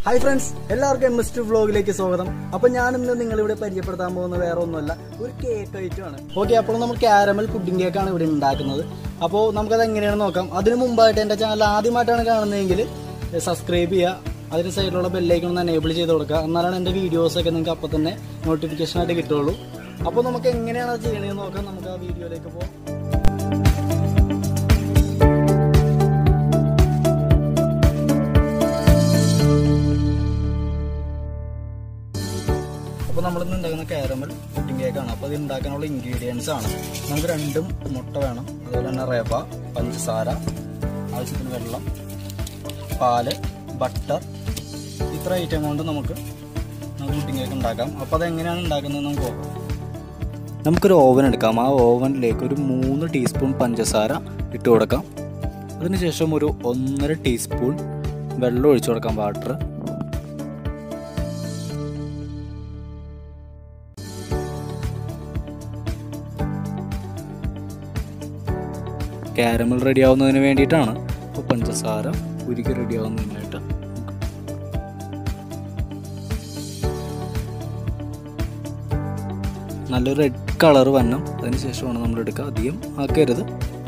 Hi friends എല്ലാവർക്കും M S two വ്ളോഗിലേക്ക് സ്വാഗതം അപ്പൊ ഞാൻ ഇന്ന് നിങ്ങളിവിടെ പരിചയപ്പെടുത്താൻ പോകുന്ന വേറെ ഒന്നുമല്ല ഒരു കേക്ക് ഐറ്റം ആണ് ഓക്കെ അപ്പോൾ നമ്മൾ ക്യാരമൽ പുഡിംഗ് കേക്കാണ് ഇവിടെ ഉണ്ടാക്കുന്നത് അപ്പോൾ നമുക്കത് എങ്ങനെയാണെന്ന് നോക്കാം അതിന് മുമ്പായിട്ട് എൻ്റെ ചാനൽ ആദ്യമായിട്ടാണ് കാണുന്നതെങ്കിൽ സബ്സ്ക്രൈബ് ചെയ്യുക അതിന് സൈഡിലുള്ള ബെല്ലൈക്കൺ ഒന്ന് എനേബിൾ ചെയ്ത് കൊടുക്കുക എന്നാലാണ് എൻ്റെ വീഡിയോസൊക്കെ നിങ്ങൾക്ക് അപ്പോൾ തന്നെ നോട്ടിഫിക്കേഷൻ ആയിട്ട് കിട്ടുള്ളൂ അപ്പോൾ നമുക്ക് എങ്ങനെയാണ് അത് ചെയ്യണതെന്ന് നോക്കാം നമുക്ക് ആ വീഡിയോയിലേക്ക് പോകാം അപ്പോൾ നമ്മളിന്ന് ഉണ്ടാക്കുന്ന കാരമൽ പുഡിംഗ് കേക്കാണ് അപ്പോൾ ഇത് ഉണ്ടാക്കാനുള്ള ഇൻഗ്രീഡിയൻസ് ആണ് നമുക്ക് രണ്ടും മുട്ട വേണം അതുപോലെ തന്നെ റവ പഞ്ചസാര ആവശ്യത്തിന് വെള്ളം പാല് ബട്ടർ ഇത്ര ഐറ്റം കൊണ്ട് നമുക്ക് നമുക്ക് പുഡിംഗ് കേക്ക് ഉണ്ടാക്കാം അപ്പോൾ അതെങ്ങനെയാണ് ഉണ്ടാക്കുന്നത് നമുക്ക് നോക്കാം നമുക്കൊരു ഓവൻ എടുക്കാം ആ ഓവനിലേക്ക് ഒരു മൂന്ന് ടീസ്പൂൺ പഞ്ചസാര ഇട്ട് കൊടുക്കാം അതിനുശേഷം ഒരു ഒന്നര ടീസ്പൂൺ വെള്ളം ഒഴിച്ചു കൊടുക്കാം വാട്ടർ കാരമൽ റെഡി ആവുന്നതിന് വേണ്ടിയിട്ടാണ് ഇപ്പോൾ പഞ്ചസാര ഉരുക്കി റെഡി ആവുന്നതിനായിട്ട് നല്ലൊരു റെഡ് കളർ വന്നം അതിന് ശേഷമാണ് നമ്മൾ എടുക്കുക അധികം ആക്കരുത്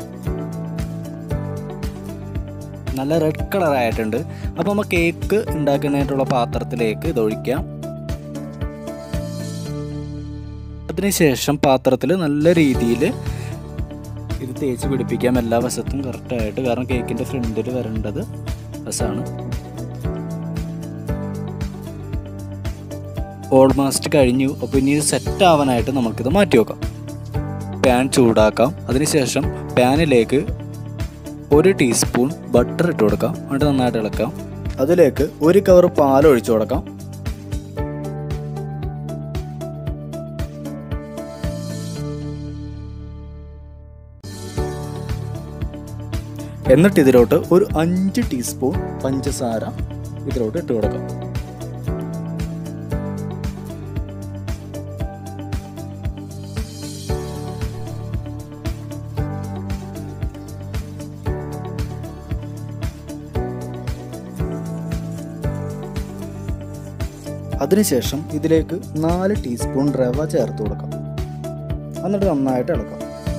നല്ല റെഡ് കളർ ആയിട്ടുണ്ട് അപ്പോൾ നമ്മൾ കേക്ക് ഉണ്ടാക്കാനായിട്ടുള്ള പാത്രത്തിലേക്ക് ഇത് ഒഴിക്കാം അതിനുശേഷം പാത്രത്തിൽ നല്ല രീതിയിൽ ഇത് തേച്ച് പിടിപ്പിക്കാം എല്ലാ വശത്തും കറക്റ്റായിട്ട് കാരണം കേക്കിൻ്റെ ഫ്രണ്ടിൽ വരേണ്ടത് വശമാണ് ഓൾമോസ്റ്റ് കഴിഞ്ഞു അപ്പോൾ ഇനി ഇത് സെറ്റ് ആവാനായിട്ട് നമുക്കിത് മാറ്റി വെക്കാം പാൻ ചൂടാക്കാം അതിനുശേഷം പാനിലേക്ക് ഒരു ടീസ്പൂൺ ബട്ടർ ഇട്ട് കൊടുക്കാം എന്നിട്ട് നന്നായിട്ട് ഇളക്കാം അതിലേക്ക് ഒരു കവർ പാൽ ഒഴിച്ചു കൊടുക്കാം എന്നിട്ട് ഇതിലോട്ട് ഒരു അഞ്ച് ടീസ്പൂൺ പഞ്ചസാര ഇതിലോട്ട് ഇട്ട് കൊടുക്കാം അതിനുശേഷം ഇതിലേക്ക് നാല് ടീസ്പൂൺ റവ ചേർത്ത് കൊടുക്കാം എന്നിട്ട് നന്നായിട്ട് ഇളക്കാം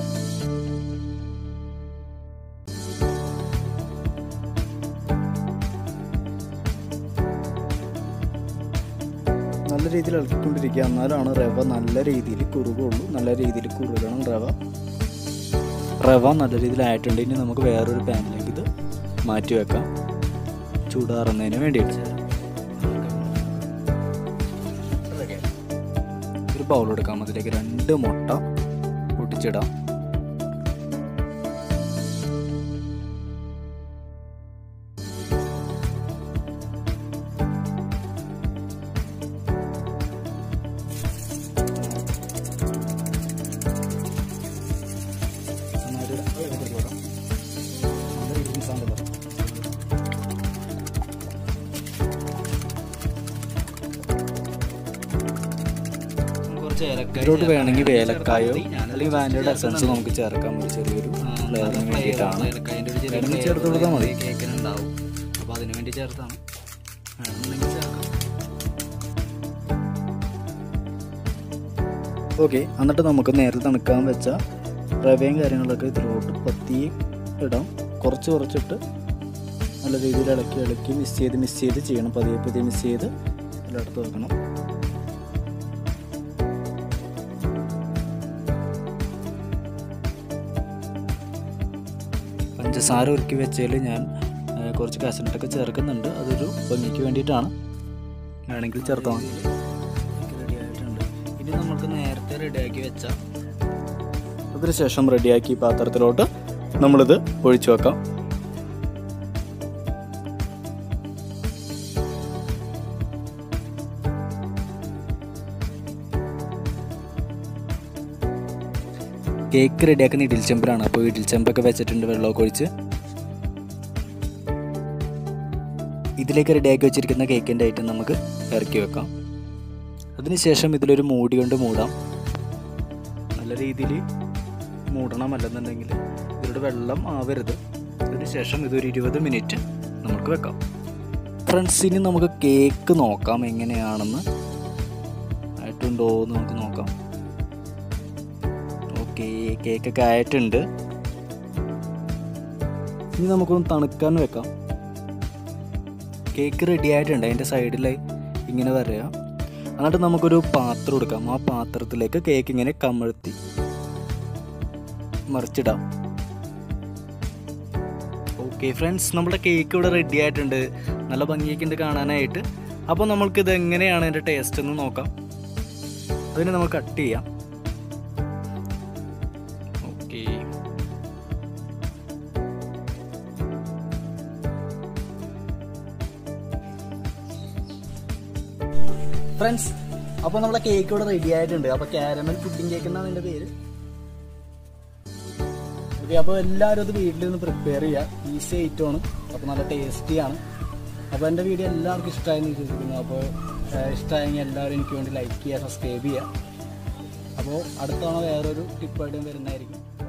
നല്ല രീതിയിൽ ഇളക്കിക്കൊണ്ടിരിക്കുക എന്നാലാണ് റവ നല്ല രീതിയിൽ കുറുകുള്ളൂ നല്ല രീതിയിൽ കുറുകണം റവ റവ നല്ല രീതിയിലായിട്ടുണ്ട് ഇനി നമുക്ക് വേറൊരു പാനിലേക്ക് ഇത് മാറ്റി വെക്കാം ചൂടാറുന്നതിന് വേണ്ടിയിട്ട് ഒരു ബൗൾ എടുക്കാം അതിലേക്ക് രണ്ട് മുട്ട പൊട്ടിച്ചിടാം നന്നായിട്ട് ഇളക്കി കൊടുക്കാം. നല്ല രീതിയിൽ സാധനം ഇടാം. കുറച്ച് ഏലക്കായ ഇതിലോട്ട് വേണമെങ്കിൽ ചേർക്കാം. വേലക്കായോ ഞാനത് അല്ലെങ്കിൽ വാനിലയുടെ എസൻസ് ചേർക്കുന്നുണ്ട്. നമുക്ക് ചേർക്കാം ഒരു ചെറിയൊരു ആ, ഫ്ലേവറിന് നല്ല വേണ്ടിയിട്ടാണ് ഏലക്കായൻ്റെ ഒരു ചെറിയ വേണമെങ്കിൽ flavour ചേർത്ത് കൊടുത്താൽ മതി കേക്കിന് ഉണ്ടാവും അപ്പോൾ അതിന് വേണ്ടി ചേർത്താണ് വേണമെന്നുണ്ടെങ്കിൽ ചേർക്കാം ഓക്കെ എന്നിട്ട് നമുക്ക് നേരത്തെ തണുക്കാൻ വെച്ച റവയും കാര്യങ്ങളൊക്കെ ഇതിലോട്ട് പത്തിയെ ഇടാം കുറച്ച് കുറച്ചിട്ട് നല്ല രീതിയിൽ ഇളക്കി ഇളക്കി മിക്സ് ചെയ്ത് മിക്സ് ചെയ്ത് ചെയ്യണം പതിയെ പതിയെ മിക്സ് ചെയ്ത് എല്ലായിടത്ത് വെക്കണം പഞ്ചസാര ഒരുക്കി വെച്ചതിൽ ഞാൻ ആ, കുറച്ച് കാസനട്ടൊക്കെ ചേർക്കുന്നുണ്ട് അതൊരു ഭംഗിക്ക് വേണ്ടിയിട്ടാണ് വേണമെങ്കിൽ ചേർത്താൽ മതി റെഡി ആയിട്ടുണ്ട് ഇനി നമുക്ക് നേരത്തെ റെഡിയാക്കി വെച്ച അതിനുശേഷം റെഡിയാക്കി പാത്രത്തിലോട്ട് നമ്മളിത് ഒഴിച്ചു വെക്കാം കേക്ക് റെഡിയാക്കുന്ന ഇഡിൽ ചെമ്പിലാണ് അപ്പോൾ ഇഡിൽ ചെമ്പൊക്കെ വെച്ചിട്ടുണ്ട് വെള്ളമൊക്കെ ഒഴിച്ച് ഇതിലേക്ക് റെഡിയാക്കി വെച്ചിരിക്കുന്ന കേക്കിൻ്റെ ഐറ്റം നമുക്ക് ഇറക്കി വെക്കാം അതിനുശേഷം ഇതിലൊരു മൂടി കൊണ്ട് മൂടാം നല്ല രീതിയിൽ മൂടണം അല്ലെന്നുണ്ടെങ്കിൽ ഇതിലൂടെ വെള്ളം ആവരുത് അതിന് ശേഷം ഇതൊരു ഇരുപത് മിനിറ്റ് നമുക്ക് വെക്കാം ഫ്രണ്ട്സ് ഇനി നമുക്ക് കേക്ക് നോക്കാം എങ്ങനെയാണെന്ന് ആയിട്ടുണ്ടോ എന്ന് നമുക്ക് നോക്കാം ഓക്കെ കേക്കൊക്കെ ആയിട്ടുണ്ട് ഇനി നമുക്കൊന്ന് തണുക്കാൻ വെക്കാം കേക്ക് റെഡി ആയിട്ടുണ്ട് അതിൻ്റെ സൈഡിൽ ഇങ്ങനെ വരിക എന്നിട്ട് നമുക്കൊരു പാത്രം എടുക്കാം ആ പാത്രത്തിലേക്ക് കേക്ക് ഇങ്ങനെ കമഴ്ത്തി മറിച്ചിടാം ഓക്കെ ഫ്രണ്ട്സ് നമ്മുടെ കേക്ക് ഇവിടെ റെഡി ആയിട്ടുണ്ട് നല്ല ഭംഗിയൊക്കെ ഉണ്ട് കാണാനായിട്ട് അപ്പോൾ നമ്മൾക്ക് ഇത് എങ്ങനെയാണ് ഇതിൻ്റെ ടേസ്റ്റ് എന്ന് നോക്കാം അതിന് നമുക്ക് കട്ട് ചെയ്യാം ഓക്കെ ഫ്രണ്ട്സ് അപ്പോൾ നമ്മളെ കേക്ക് ഇവിടെ റെഡി ആയിട്ടുണ്ട് അപ്പോൾ കാരമൽ പുഡിംഗ് കേക്ക് എന്നാണ് എൻ്റെ പേര് ഓക്കെ അപ്പോൾ എല്ലാവരും അത് വീട്ടിൽ നിന്ന് പ്രിപ്പയർ ചെയ്യുക ഈസി ഐറ്റമാണ് അപ്പോൾ നല്ല ടേസ്റ്റിയാണ് അപ്പോൾ എൻ്റെ വീഡിയോ എല്ലാവർക്കും ഇഷ്ടമായെന്ന് വിശ്വസിക്കുന്നു അപ്പോൾ ഇഷ്ടമായെങ്കിൽ എല്ലാവരും എനിക്ക് വേണ്ടി ലൈക്ക് ചെയ്യുക സബ്സ്ക്രൈബ് ചെയ്യുക അപ്പോൾ അടുത്ത തവണ വേറൊരു ടിപ്പായിട്ട് ഞാൻ വരുന്നതായിരിക്കും